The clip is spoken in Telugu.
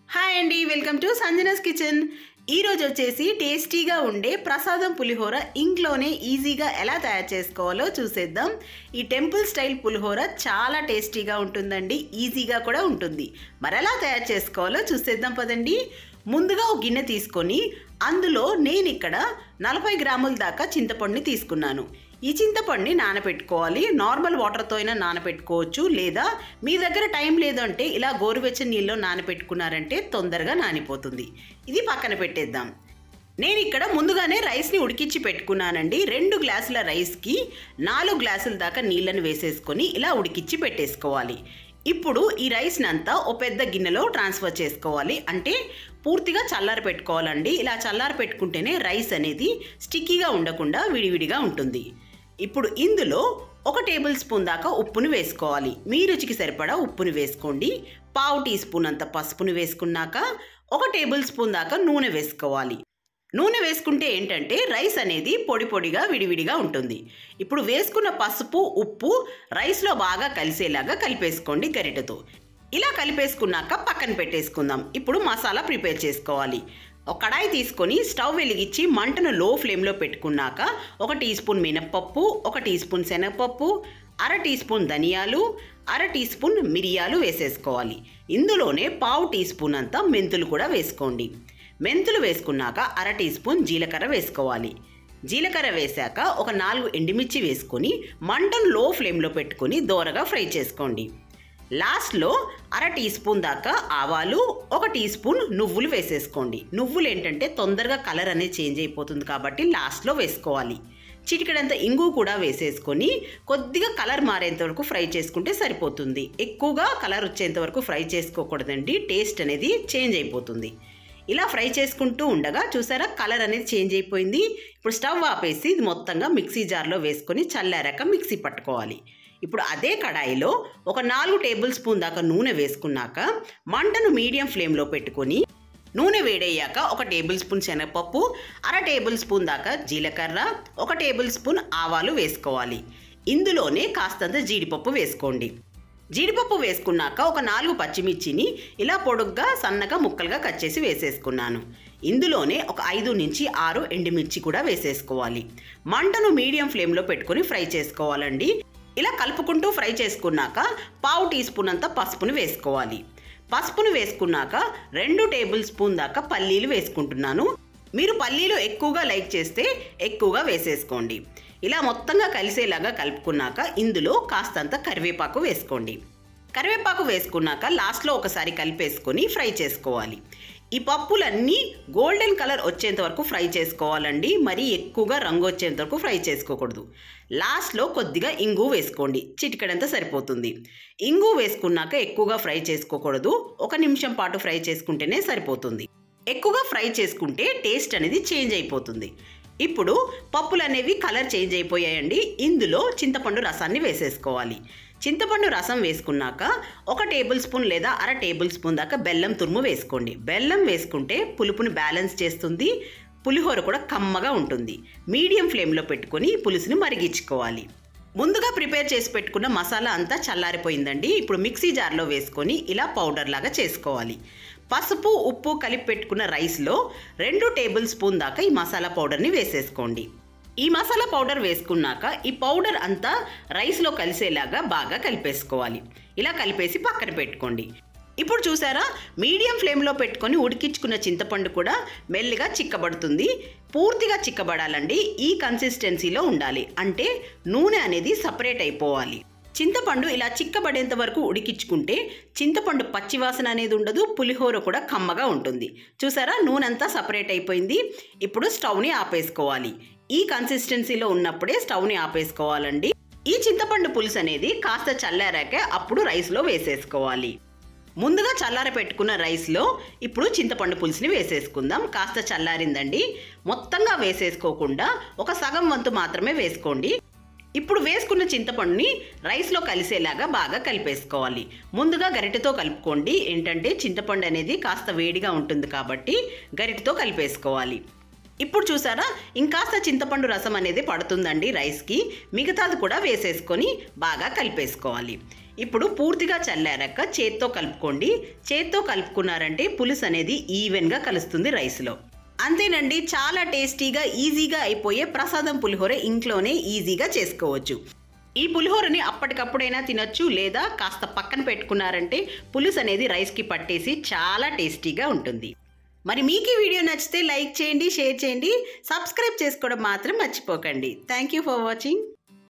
హాయ్ అండి వెల్కమ్ టు సంజనాస్ కిచెన్ ఈ రోజు వచ్చేసి టేస్టీగా ఉండే ప్రసాదం పులిహోర ఇంట్లోనే ఈజీగా ఎలా తయారు చేసుకోవాలో చూసేద్దాం ఈ టెంపుల్ స్టైల్ పులిహోర చాలా టేస్టీగా ఉంటుందండి ఈజీగా కూడా ఉంటుంది మరి ఎలా తయారు చేసుకోవాలో చూసేద్దాం పదండి ముందుగా ఒక గిన్నె తీసుకొని అందులో నేను ఇక్కడ నలభై గ్రాముల దాకా చింతపండుని తీసుకున్నాను ఈ చింతపండుని నానబెట్టుకోవాలి నార్మల్ వాటర్తో అయినా నానబెట్టుకోవచ్చు లేదా మీ దగ్గర టైం లేదంటే ఇలా గోరువెచ్చని నీళ్ళలో నానబెట్టుకున్నారంటే తొందరగా నానిపోతుంది ఇది పక్కన పెట్టేద్దాం నేను ఇక్కడ ముందుగానే రైస్ని ఉడికించి పెట్టుకున్నానండి రెండు గ్లాసుల రైస్కి నాలుగు గ్లాసుల దాకా నీళ్ళని వేసేసుకొని ఇలా ఉడికించి పెట్టేసుకోవాలి ఇప్పుడు ఈ రైస్ని అంతా ఓ పెద్ద గిన్నెలో ట్రాన్స్ఫర్ చేసుకోవాలి అంటే పూర్తిగా చల్లారి పెట్టుకోవాలండి ఇలా చల్లారి పెట్టుకుంటేనే రైస్ అనేది స్టిక్కీగా ఉండకుండా విడివిడిగా ఉంటుంది ఇప్పుడు ఇందులో ఒక టేబుల్ స్పూన్ దాకా ఉప్పుని వేసుకోవాలి మీ రుచికి సరిపడా ఉప్పుని వేసుకోండి పావు టీ స్పూన్ అంత పసుపుని వేసుకున్నాక ఒక టేబుల్ స్పూన్ దాకా నూనె వేసుకోవాలి నూనె వేసుకుంటే ఏంటంటే రైస్ అనేది పొడి పొడిగా విడివిడిగా ఉంటుంది ఇప్పుడు వేసుకున్న పసుపు ఉప్పు రైస్లో బాగా కలిసేలాగా కలిపేసుకోండి గరిటెతో ఇలా కలిపేసుకున్నాక పక్కన పెట్టేసుకుందాం ఇప్పుడు మసాలా ప్రిపేర్ చేసుకోవాలి ఒక కడాయి తీసుకొని స్టవ్ వెలిగించి మంటను లో ఫ్లేమ్లో పెట్టుకున్నాక ఒక టీ స్పూన్ మినప్పప్పు ఒక టీ స్పూన్ శనగపప్పు అర టీ స్పూన్ ధనియాలు అర టీ స్పూన్ మిరియాలు వేసేసుకోవాలి ఇందులోనే పావు టీ స్పూన్ అంతా మెంతులు కూడా వేసుకోండి మెంతులు వేసుకున్నాక అర టీ స్పూన్ జీలకర్ర వేసుకోవాలి జీలకర్ర వేశాక ఒక నాలుగు ఎండుమిర్చి వేసుకొని మంటను లో ఫ్లేమ్లో పెట్టుకొని దోరగా ఫ్రై చేసుకోండి లాస్ట్లో అర టీ స్పూన్ దాకా ఆవాలు ఒక టీ స్పూన్ నువ్వులు వేసేసుకోండి నువ్వులు ఏంటంటే తొందరగా కలర్ అనేది చేంజ్ అయిపోతుంది కాబట్టి లాస్ట్లో వేసుకోవాలి చిటికెడంత ఇంగు కూడా వేసేసుకొని కొద్దిగా కలర్ మారేంత వరకు ఫ్రై చేసుకుంటే సరిపోతుంది ఎక్కువగా కలర్ వచ్చేంత వరకు ఫ్రై చేసుకోకూడదండి టేస్ట్ అనేది చేంజ్ అయిపోతుంది ఇలా ఫ్రై చేసుకుంటూ ఉండగా చూసారా కలర్ అనేది చేంజ్ అయిపోయింది ఇప్పుడు స్టవ్ ఆపేసి ఇది మొత్తంగా మిక్సీ జార్లో వేసుకొని చల్లారాక మిక్సీ పట్టుకోవాలి ఇప్పుడు అదే కడాయిలో ఒక నాలుగు టేబుల్ స్పూన్ దాకా నూనె వేసుకున్నాక మంటను మీడియం ఫ్లేమ్లో పెట్టుకొని నూనె వేడయ్యాక ఒక టేబుల్ స్పూన్ శనగపప్పు అర టేబుల్ స్పూన్ దాకా జీలకర్ర ఒక టేబుల్ స్పూన్ ఆవాలు వేసుకోవాలి ఇందులోనే కాస్తంత జీడిపప్పు వేసుకోండి జీడిపప్పు వేసుకున్నాక ఒక నాలుగు పచ్చిమిర్చిని ఇలా పొడుగ్గా సన్నగా ముక్కలుగా కట్ చేసి వేసేసుకున్నాను ఇందులోనే ఒక ఐదు నుంచి ఆరు ఎండుమిర్చి కూడా వేసేసుకోవాలి మంటను మీడియం ఫ్లేమ్లో పెట్టుకొని ఫ్రై చేసుకోవాలండి ఇలా కలుపుకుంటూ ఫ్రై చేసుకున్నాక పావు టీ స్పూన్ అంత పసుపుని వేసుకోవాలి పసుపును వేసుకున్నాక రెండు టేబుల్ స్పూన్ దాకా పల్లీలు వేసుకుంటున్నాను మీరు పల్లీలు ఎక్కువగా లైక్ చేస్తే ఎక్కువగా వేసేసుకోండి ఇలా మొత్తంగా కలిసేలాగా కలుపుకున్నాక ఇందులో కాస్తంత కరివేపాకు వేసుకోండి కరివేపాకు వేసుకున్నాక లాస్ట్లో ఒకసారి కలిపేసుకొని ఫ్రై చేసుకోవాలి ఈ పప్పులన్నీ గోల్డెన్ కలర్ వచ్చేంత వరకు ఫ్రై చేసుకోవాలండి మరీ ఎక్కువగా రంగు వచ్చేంత వరకు ఫ్రై చేసుకోకూడదు లాస్ట్లో కొద్దిగా ఇంగు వేసుకోండి చిటికడంత సరిపోతుంది ఇంగు వేసుకున్నాక ఎక్కువగా ఫ్రై చేసుకోకూడదు ఒక నిమిషం పాటు ఫ్రై చేసుకుంటేనే సరిపోతుంది ఎక్కువగా ఫ్రై చేసుకుంటే టేస్ట్ అనేది చేంజ్ అయిపోతుంది ఇప్పుడు పప్పులు అనేవి కలర్ చేంజ్ అయిపోయాయండి ఇందులో చింతపండు రసాన్ని వేసేసుకోవాలి చింతపండు రసం వేసుకున్నాక ఒక టేబుల్ స్పూన్ లేదా అర టేబుల్ స్పూన్ దాకా బెల్లం తురుము వేసుకోండి బెల్లం వేసుకుంటే పులుపుని బ్యాలెన్స్ చేస్తుంది పులిహోర కూడా కమ్మగా ఉంటుంది మీడియం ఫ్లేమ్లో పెట్టుకొని పులుసుని మరిగించుకోవాలి ముందుగా ప్రిపేర్ చేసి పెట్టుకున్న మసాలా అంతా చల్లారిపోయిందండి ఇప్పుడు మిక్సీ జార్లో వేసుకొని ఇలా పౌడర్ లాగా చేసుకోవాలి పసుపు ఉప్పు కలిపి పెట్టుకున్న రైస్లో రెండు టేబుల్ స్పూన్ దాకా ఈ మసాలా పౌడర్ని వేసేసుకోండి ఈ మసాలా పౌడర్ వేసుకున్నాక ఈ పౌడర్ అంతా రైస్లో కలిసేలాగా బాగా కలిపేసుకోవాలి ఇలా కలిపేసి పక్కన పెట్టుకోండి ఇప్పుడు చూసారా మీడియం ఫ్లేమ్లో పెట్టుకొని ఉడికించుకున్న చింతపండు కూడా మెల్లిగా చిక్కబడుతుంది పూర్తిగా చిక్కబడాలండి ఈ కన్సిస్టెన్సీలో ఉండాలి అంటే నూనె అనేది సపరేట్ అయిపోవాలి చింతపండు ఇలా చిక్కబడేంత వరకు ఉడికించుకుంటే చింతపండు పచ్చివాసన అనేది ఉండదు పులిహోర కూడా కమ్మగా ఉంటుంది చూసారా నూనె అంతా సపరేట్ అయిపోయింది ఇప్పుడు స్టవ్ని ఆపేసుకోవాలి ఈ కన్సిస్టెన్సీలో ఉన్నప్పుడే స్టవ్ని ఆపేసుకోవాలండి ఈ చింతపండు పులుసు అనేది కాస్త చల్లారాక అప్పుడు రైస్లో వేసేసుకోవాలి ముందుగా చల్లార పెట్టుకున్న రైస్లో ఇప్పుడు చింతపండు పులుసుని వేసేసుకుందాం కాస్త చల్లారిందండి మొత్తంగా వేసేసుకోకుండా ఒక సగం వంతు మాత్రమే వేసుకోండి ఇప్పుడు వేసుకున్న చింతపండుని రైస్లో కలిసేలాగా బాగా కలిపేసుకోవాలి ముందుగా గరిటెతో కలుపుకోండి ఏంటంటే చింతపండు అనేది కాస్త వేడిగా ఉంటుంది కాబట్టి గరిటెతో కలిపేసుకోవాలి ఇప్పుడు చూసారా ఇంకాస్త చింతపండు రసం అనేది పడుతుందండి రైస్కి మిగతాది కూడా వేసేసుకొని బాగా కలిపేసుకోవాలి ఇప్పుడు పూర్తిగా చల్లారాక చేత్తో కలుపుకోండి చేత్తో కలుపుకున్నారంటే పులుసు అనేది ఈవెన్గా కలుస్తుంది రైస్లో అంతేనండి చాలా టేస్టీగా ఈజీగా అయిపోయే ప్రసాదం పులిహోర ఇంట్లోనే ఈజీగా చేసుకోవచ్చు ఈ పులిహోరని అప్పటికప్పుడైనా తినొచ్చు లేదా కాస్త పక్కన పెట్టుకున్నారంటే పులుసు అనేది రైస్కి పట్టేసి చాలా టేస్టీగా ఉంటుంది మరి మీకు ఈ వీడియో నచ్చితే లైక్ చేయండి షేర్ చేయండి సబ్స్క్రైబ్ చేసుకోవడం మాత్రం మర్చిపోకండి థ్యాంక్ యూ ఫర్ వాచింగ్